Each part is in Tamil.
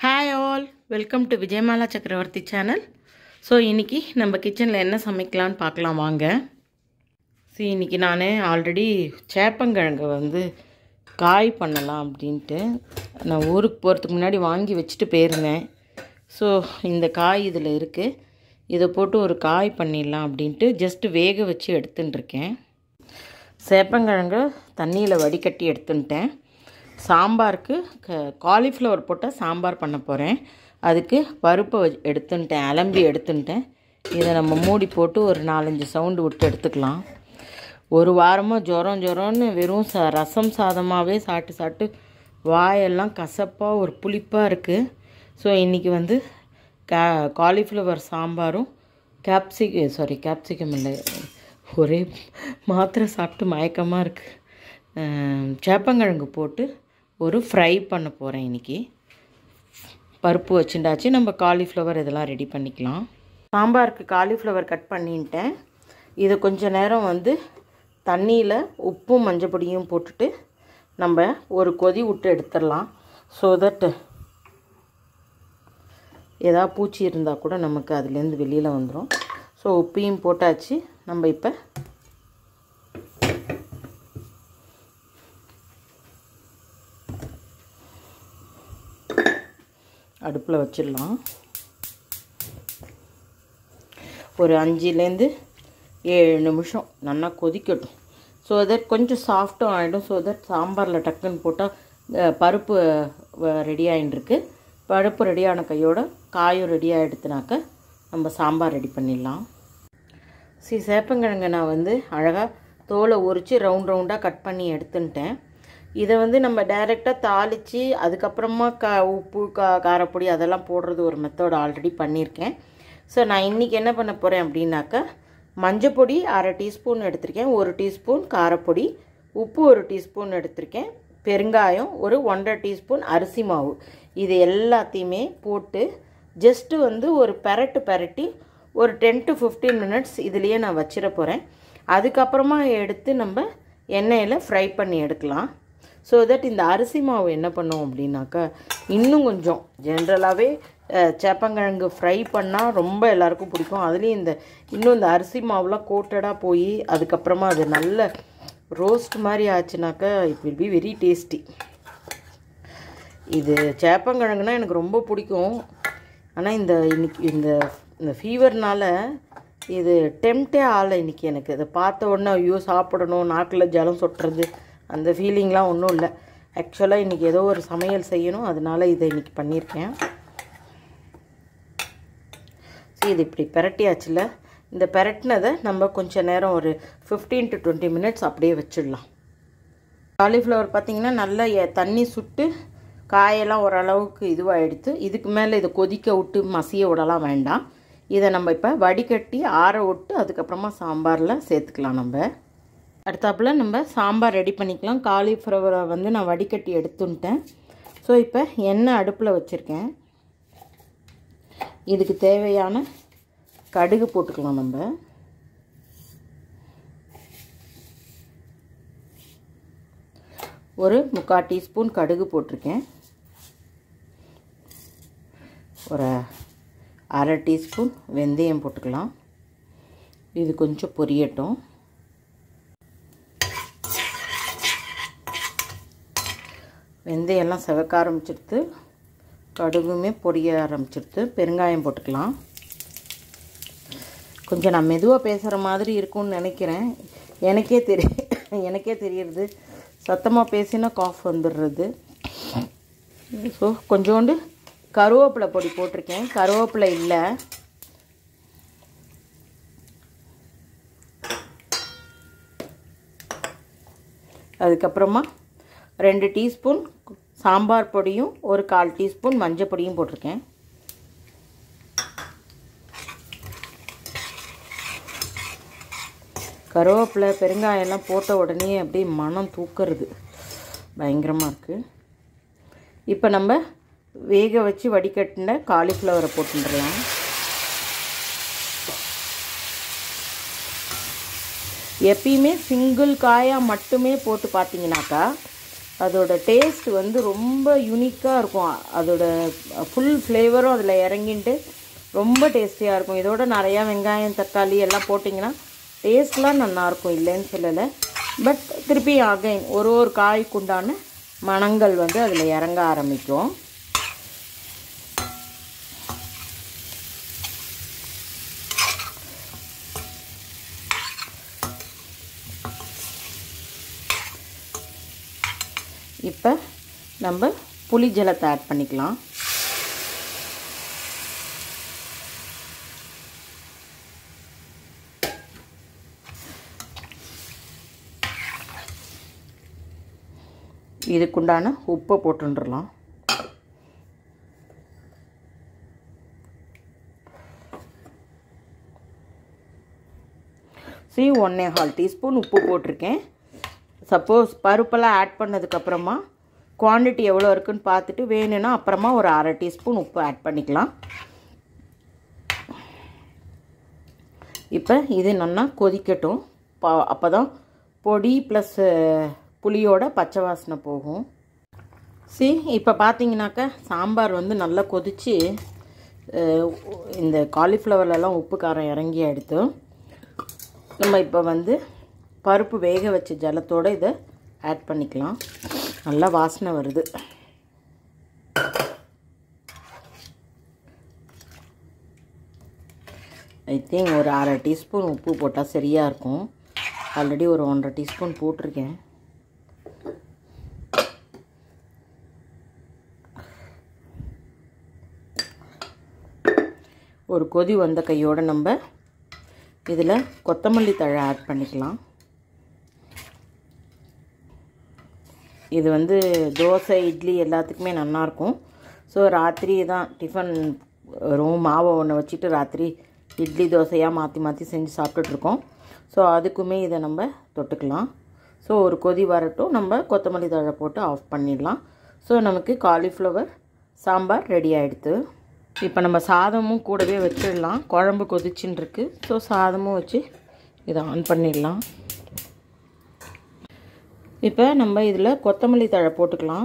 hi all welcome to Vijayamala Chakravarthy channel so இன்றைக்கி நம்ம கிச்சனில் என்ன சமைக்கலான்னு பார்க்கலாம் வாங்க ஸோ இன்றைக்கி நான் ஆல்ரெடி சேப்பங்கிழங்கு வந்து காய் பண்ணலாம் அப்படின்ட்டு நான் ஊருக்கு போகிறதுக்கு முன்னாடி வாங்கி வச்சுட்டு போயிருந்தேன் ஸோ இந்த காய் இதில் இருக்குது இதை போட்டு ஒரு காய் பண்ணிடலாம் அப்படின்ட்டு ஜஸ்ட்டு வேக வச்சு எடுத்துட்டுருக்கேன் சேப்பங்கிழங்கு தண்ணியில் வடிகட்டி எடுத்துன்ட்டேன் சாம்பாருக்கு க காலிஃப்ளவர் போட்டால் சாம்பார் பண்ண போகிறேன் அதுக்கு பருப்பை வ- எடுத்துன்ட்டேன் அலம்பி எடுத்துன்ட்டேன் இதை நம்ம மூடி போட்டு ஒரு நாலஞ்சு சவுண்டு விட்டு எடுத்துக்கலாம் ஒரு வாரமாக ஜுரம் ஜுரம்னு வெறும் ச ரசம் சாதமாகவே சாப்பிட்டு சாப்பிட்டு வாயெல்லாம் கசப்பாக ஒரு புளிப்பாக இருக்குது ஸோ இன்றைக்கி வந்து கா காலிஃப்ளவர் சாம்பாரும் கேப்சிக் சாரி கேப்சிகம் இல்லை ஒரே மாத்திரை சாப்பிட்டு மயக்கமாக இருக்குது சேப்பங்கிழங்கு போட்டு ஒரு ஃப்ரை பண்ண போகிறேன் இன்றைக்கி பருப்பு வச்சுட்டாச்சு நம்ம காலிஃப்ளவர் இதெல்லாம் ரெடி பண்ணிக்கலாம் சாம்பாருக்கு காலிஃப்ளவர் கட் பண்ணிட்டேன் இதை கொஞ்ச நேரம் வந்து தண்ணியில் உப்பும் மஞ்சள் பொடியும் போட்டுட்டு நம்ம ஒரு கொதி விட்டு எடுத்துடலாம் ஸோ தட் ஏதாவது பூச்சி இருந்தால் கூட நமக்கு அதுலேருந்து வெளியில் வந்துடும் ஸோ உப்பையும் போட்டாச்சு நம்ம இப்போ அடுப்பில் வச்சிடலாம் ஒரு அஞ்சுலேருந்து ஏழு நிமிஷம் நல்லா கொதிக்கட்டும் ஸோ தட் கொஞ்சம் சாஃப்ட்டும் ஆகிடும் ஸோ தட் சாம்பாரில் டக்குன்னு போட்டால் அஹ், பருப்பு ரெடி ஆகிட்டுருக்கு பருப்பு ரெடியான கையோட காயும் ரெடி ஆகிடுத்துனாக்க நம்ம சாம்பார் ரெடி பண்ணிடலாம் சி சேப்பங்கிழங்க நான் வந்து அழகாக தோலை உரித்து ரவுண்ட் ரவுண்டாக கட் பண்ணி எடுத்துன்ட்டேன் இதை வந்து நம்ம டைரெக்டாக தாளித்து அதுக்கப்புறமா கா உப்பு கா காரப்பொடி அதெல்லாம் போடுறது ஒரு மெத்தட் ஆல்ரெடி பண்ணியிருக்கேன் ஸோ நான் இன்றைக்கி என்ன பண்ண போகிறேன் அப்படின்னாக்கா மஞ்சப்பொடி அரை டீஸ்பூன் எடுத்திருக்கேன் ஒரு டீஸ்பூன் காரப்பொடி உப்பு ஒரு டீஸ்பூன் எடுத்திருக்கேன் பெருங்காயம் ஒரு ஒன்றரை டீஸ்பூன் அரிசி மாவு இது எல்லாத்தையுமே போட்டு ஜஸ்ட்டு வந்து ஒரு பெரட்டு பெரட்டி ஒரு டென் டு ஃபிஃப்டீன் மினிட்ஸ் இதுலேயே நான் வச்சிட போகிறேன் அதுக்கப்புறமா எடுத்து நம்ம எண்ணெயில் ஃப்ரை பண்ணி எடுக்கலாம் ஸோ தட் இந்த அரிசி மாவு என்ன பண்ணும் அப்படின்னாக்கா இன்னும் கொஞ்சம் ஜென்ரலாகவே சேப்பங்கிழங்கு ஃப்ரை பண்ணால் ரொம்ப எல்லாருக்கும் பிடிக்கும் அதுலேயும் இந்த இன்னும் இந்த அரிசி மாவுலாம் கோட்டடாக போய் அதுக்கப்புறமா அது நல்ல ரோஸ்ட் மாதிரி ஆச்சுனாக்கா it will be very tasty இது சேப்பங்கிழங்குனா எனக்கு ரொம்ப பிடிக்கும் ஆனால் இந்த இன்னைக்கு இந்த இந்த ஃபீவர்னால இது டெம்ட்டே ஆகலை இன்னைக்கு எனக்கு இதை பார்த்த உடனே ஐயோ சாப்பிடணும் நாக்கில் ஜலம் சொட்டுறது அந்த ஃபீலிங்லாம் ஒன்றும் இல்லை ஆக்சுவலாக இன்றைக்கி ஏதோ ஒரு சமையல் செய்யணும் அதனால இதை இன்னைக்கு பண்ணியிருக்கேன் சரி இது இப்படி பெரட்டியாச்சுல இந்த பெரட்டினதை நம்ம கொஞ்ச நேரம் ஒரு ஃபிஃப்டீன் டு டுவெண்ட்டி மினிட்ஸ் அப்படியே வச்சிடலாம் காலிஃப்ளவர் பார்த்திங்கன்னா நல்லா எ- தண்ணி சுட்டு காயெல்லாம் ஓரளவுக்கு இதுவாகிடுத்து இதுக்கு மேலே இதை கொதிக்க விட்டு மசிய விடலாம் வேண்டாம் இதை நம்ம இப்போ வடிகட்டி ஆற விட்டு அதுக்கப்புறமா சாம்பாரில் சேர்த்துக்கலாம் நம்ம அடுத்தாப்புல நம்ம சாம்பார் ரெடி பண்ணிக்கலாம் காலிஃப்ளவரை வந்து நான் வடிகட்டி எடுத்துன்ட்டேன் ஸோ இப்போ எண்ணெய் அடுப்பில் வச்சுருக்கேன் இதுக்கு தேவையான கடுகு போட்டுக்கலாம் நம்ம ஒரு முக்கால் டீஸ்பூன் கடுகு போட்டிருக்கேன் ஒரு அரை டீஸ்பூன் வெந்தயம் போட்டுக்கலாம் இது கொஞ்சம் பொரியட்டும் வெந்தயம்லாம் செவக்க ஆரம்பிச்சிடுத்து கடுகுமே பொரிய ஆரம்பிச்சிடுத்து பெருங்காயம் போட்டுக்கலாம் கொஞ்சம் நான் மெதுவாக பேசுகிற மாதிரி இருக்கும்னு நினைக்கிறேன் எனக்கே தெரிய எனக்கே தெரியறது சத்தமாக பேசினா காஃப் வந்துடுறது ஸோ கொஞ்சோண்டு கருவேப்பிலை பொடி போட்டிருக்கேன் கருவேப்பிலை இல்லை அதுக்கப்புறமா ரெண்டு டீஸ்பூன் சாம்பார் பொடியும் ஒரு கால் டீஸ்பூன் மஞ்சள் பொடியும் போட்டிருக்கேன் கருவேப்பிலை பெருங்காயம்லாம் போட்ட உடனே அப்படியே மனம் தூக்கிறது பயங்கரமாக இருக்குது இப்போ நம்ம வேக வச்சு வடிகட்டின காலிஃப்ளவரை போட்டுடலாம் எப்பயுமே சிங்கிள் காயாக மட்டுமே போட்டு பார்த்தீங்கன்னாக்கா அதோட டேஸ்ட் வந்து ரொம்ப யூனிக்காக இருக்கும் அதோட ஃபுல் ஃப்ளேவரும் அதில் இறங்கிட்டு ரொம்ப டேஸ்டியாக இருக்கும் இதோட நிறையா வெங்காயம் தக்காளி எல்லாம் போட்டிங்கன்னா டேஸ்ட்லாம் நல்லாயிருக்கும் இல்லைன்னு சொல்லலை பட் திருப்பி அகைன் ஒரு ஒரு காய்க்குண்டான மணங்கள் வந்து அதில் இறங்க ஆரம்பிக்கும் இப்போ நம்ம புளி ஜலத்தை ஆட் பண்ணிக்கலாம் இதுக்குண்டான உப்பை போட்டுடலாம் சி ஒன்னே கால் டீஸ்பூன் உப்பு போட்டிருக்கேன் சப்போஸ் பருப்பெல்லாம் ஆட் பண்ணதுக்கப்புறமா குவான்டிட்டி எவ்வளோ இருக்குன்னு பார்த்துட்டு வேணும்னா அப்புறமா ஒரு அரை டீஸ்பூன் உப்பு ஆட் பண்ணிக்கலாம் இப்போ இது நல்லா கொதிக்கட்டும் பா அப்போ தான் பொடி ப்ளஸ் புளியோட பச்சை வாசனை போகும் சி இப்போ பார்த்தீங்கன்னாக்கா சாம்பார் வந்து நல்லா கொதித்து இந்த காலிஃப்ளவர்லலாம் உப்பு காரம் இறங்கி எடுத்து நம்ம இப்போ வந்து பருப்பு வேக வச்ச ஜலத்தோடு இதை ஆட் பண்ணிக்கலாம் நல்லா வாசனை வருது ஐ திங்க் ஒரு அரை டீஸ்பூன் உப்பு போட்டால் சரியாக இருக்கும் ஆல்ரெடி ஒரு ஒன்றரை டீஸ்பூன் போட்டிருக்கேன் ஒரு கொதி வந்த கையோடு நம்ம இதில் கொத்தமல்லி தழை ஆட் பண்ணிக்கலாம் இது வந்து தோசை இட்லி எல்லாத்துக்குமே நல்லாயிருக்கும் ஸோ ராத்திரி தான் டிஃபன் ரொம்ப மாவை ஒன்று வச்சுட்டு ராத்திரி இட்லி தோசையாக மாற்றி மாற்றி செஞ்சு சாப்பிட்டுட்ருக்கோம் ஸோ அதுக்குமே இதை நம்ம தொட்டுக்கலாம் ஸோ ஒரு கொதி வரட்டும் நம்ம கொத்தமல்லி தழை போட்டு ஆஃப் பண்ணிடலாம் ஸோ நமக்கு காலிஃப்ளவர் சாம்பார் ரெடி ஆகிடுது இப்போ நம்ம சாதமும் கூடவே வச்சிடலாம் குழம்பு கொதிச்சுன்னு இருக்கு ஸோ சாதமும் வச்சு இதை ஆன் பண்ணிடலாம் இப்போ நம்ம இதில் கொத்தமல்லி தழை போட்டுக்கலாம்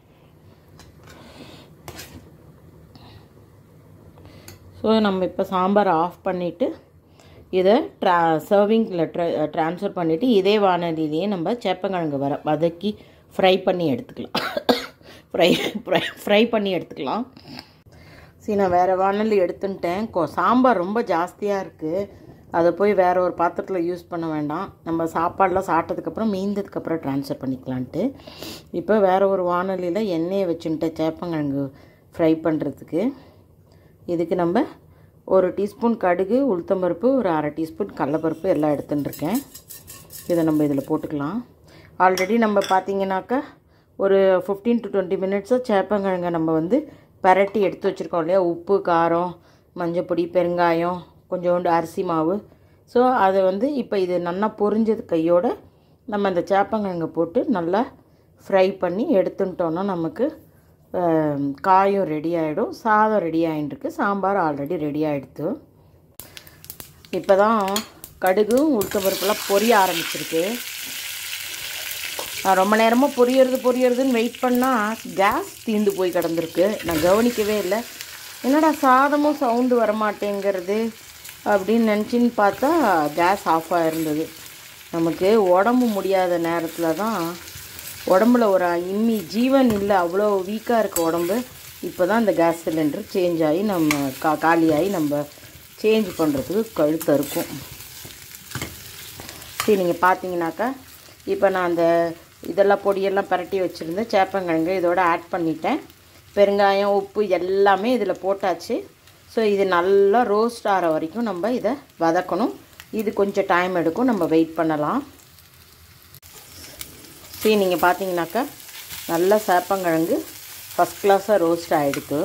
ஸோ நம்ம இப்போ சாம்பார் ஆஃப் பண்ணிவிட்டு இதை ட்ரா சர்விங்கில் ட்ர ட்ரான்ஸ்ஃபர் பண்ணிவிட்டு இதே வானொலியிலேயே நம்ம சேப்பங்கிழங்கு வர வதக்கி ஃப்ரை பண்ணி எடுத்துக்கலாம் ஃப்ரை ஃப்ரை ஃப்ரை பண்ணி எடுத்துக்கலாம் சரி நான் வேறு வானொலி எடுத்துன்ட்டேன் கொ சாம்பார் ரொம்ப ஜாஸ்தியாக இருக்குது அதை போய் வேறு ஒரு பாத்திரத்தில் யூஸ் பண்ண வேண்டாம் நம்ம சாப்பாடெலாம் சாப்பிட்டதுக்கப்புறம் மீந்ததுக்கப்புறம் ட்ரான்ஸ்ஃபர் பண்ணிக்கலான்ட்டு இப்போ வேறு ஒரு வானொலியில் எண்ணெயை வச்சுன்ட்டேன் சேப்பங்கிழங்கு ஃப்ரை பண்ணுறதுக்கு இதுக்கு நம்ம ஒரு டீஸ்பூன் கடுகு உளுத்தம்பருப்பு ஒரு அரை டீஸ்பூன் கடலப்பருப்பு எல்லாம் எடுத்துட்டுருக்கேன் இதை நம்ம இதில் போட்டுக்கலாம் ஆல்ரெடி நம்ம பார்த்தீங்கன்னாக்கா ஒரு ஃபிஃப்டீன் டு டுவெண்ட்டி மினிட்ஸாக சேப்பங்கிழங்க நம்ம வந்து பரட்டி எடுத்து வச்சுருக்கோம் இல்லையா உப்பு காரம் மஞ்சப்பொடி பெருங்காயம் கொஞ்சோண்டு அரிசி மாவு ஸோ அதை வந்து இப்போ இது நல்லா பொரிஞ்சது கையோடு நம்ம இந்த சேப்பங்கிழங்க போட்டு நல்லா ஃப்ரை பண்ணி எடுத்துட்டோன்னா நமக்கு காயும் ரெடி ஆகிடும் சாதம் ரெடி ஆகிட்டுருக்கு சாம்பார் ஆல்ரெடி ரெடி ஆகிடுது இப்போ தான் கடுகும் உளுத்தம்பருப்புலாம் பொரிய ஆரம்பிச்சிருக்கு நான் ரொம்ப நேரமாக பொரியறது பொரியறதுன்னு வெயிட் பண்ணால் கேஸ் தீந்து போய் கிடந்திருக்கு நான் கவனிக்கவே இல்லை என்னடா சாதமும் சவுண்டு வரமாட்டேங்கிறது அப்படின்னு நினச்சின்னு பார்த்தா கேஸ் ஆஃப் ஆகிருந்தது நமக்கு உடம்பு முடியாத நேரத்தில் தான் உடம்புல ஒரு இம்மி ஜீவன் இல்லை அவ்வளோ வீக்காக இருக்க உடம்பு இப்போ தான் இந்த கேஸ் சிலிண்டர் சேஞ்ச் ஆகி நம்ம கா காலியாகி நம்ம சேஞ்ச் பண்ணுறதுக்கு கழுத்து இருக்கும் சரி நீங்கள் பார்த்தீங்கன்னாக்கா இப்போ நான் அந்த இதெல்லாம் பொடியெல்லாம் பரட்டி வச்சுருந்தேன் சேப்பங்கிழங்கு இதோட ஆட் பண்ணிட்டேன் பெருங்காயம் உப்பு எல்லாமே இதில் போட்டாச்சு ஸோ இது நல்லா ரோஸ்ட் ஆகிற வரைக்கும் நம்ம இதை வதக்கணும் இது கொஞ்சம் டைம் எடுக்கும் நம்ம வெயிட் பண்ணலாம் சரி நீங்கள் பார்த்தீங்கன்னாக்கா நல்லா சேப்பங்கிழங்கு ஃபஸ்ட் கிளாஸாக ரோஸ்ட் ஆகிடுக்கு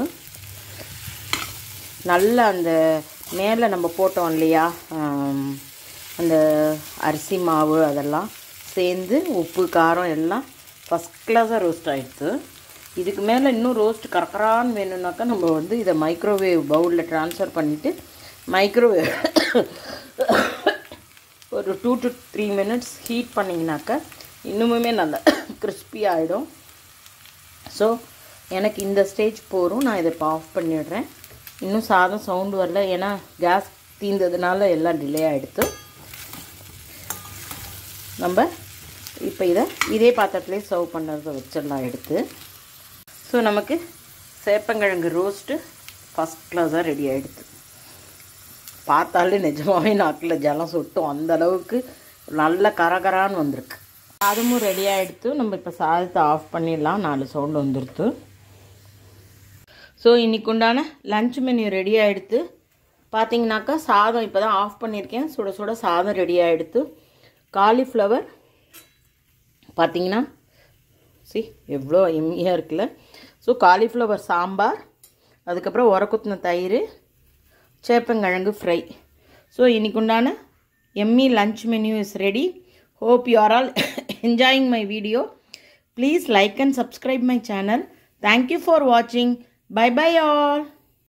நல்லா அந்த மேலே நம்ம போட்டோம் இல்லையா அந்த அரிசி மாவு அதெல்லாம் சேர்ந்து உப்பு காரம் எல்லாம் ஃபஸ்ட் கிளாஸாக ரோஸ்ட் ஆகிடுது இதுக்கு மேலே இன்னும் ரோஸ்ட் கரக்கரான்னு வேணும்னாக்கா நம்ம வந்து இதை மைக்ரோவேவ் பவுலில் ட்ரான்ஸ்ஃபர் பண்ணிவிட்டு மைக்ரோவேவ் ஒரு two to three minutes heat பண்ணிங்கனாக்கா இன்னுமுமே நல்லா கிறிஸ்பி ஆகிடும் ஸோ எனக்கு இந்த ஸ்டேஜ் போரும் நான் இதை இப்போ ஆஃப் பண்ணிடுறேன் இன்னும் சாதம் சவுண்டு வரல ஏன்னா கேஸ் தீர்ந்ததுனால எல்லாம் டிலே ஆகிடுத்து நம்ம இப்போ இதை இதே பாத்திரத்துலேயே சர்வ் பண்ணுறத வச்சிடலாம் எடுத்து ஸோ நமக்கு சேப்பங்கிழங்கு ரோஸ்ட்டு ஃபஸ்ட் கிளாஸாக ரெடி ஆகிடுது பார்த்தாலே நிஜமாகவே நாக்கில் ஜலம் சுட்டும் அந்த அளவுக்கு நல்ல கரகரான்னு வந்திருக்கு அதுவும் ரெடி ஆகிடுத்து நம்ம இப்போ சாதத்தை ஆஃப் பண்ணிடலாம் நாலு சவுண்டு வந்துடுத்து ஸோ இன்னைக்கு உண்டான லஞ்ச் மெனு ரெடி ஆகிடுத்து பார்த்தீங்கன்னாக்கா சாதம் இப்போ தான் ஆஃப் பண்ணியிருக்கேன் சுட சுட சாதம் ரெடி ஆகிடுத்து காலிஃப்ளவர் பார்த்தீங்கன்னா சி எவ்வளோ எம்மியாக இருக்குல்ல ஸோ காலிஃப்ளவர் சாம்பார் அதுக்கப்புறம் உரக்குத்தின தயிர் சேப்பங்கிழங்கு ஃப்ரை ஸோ இன்னைக்கு உண்டான yummy lunch menu is ready hope you are all enjoying my video please like and subscribe my channel thank you for வாட்சிங் பை பை ஆல்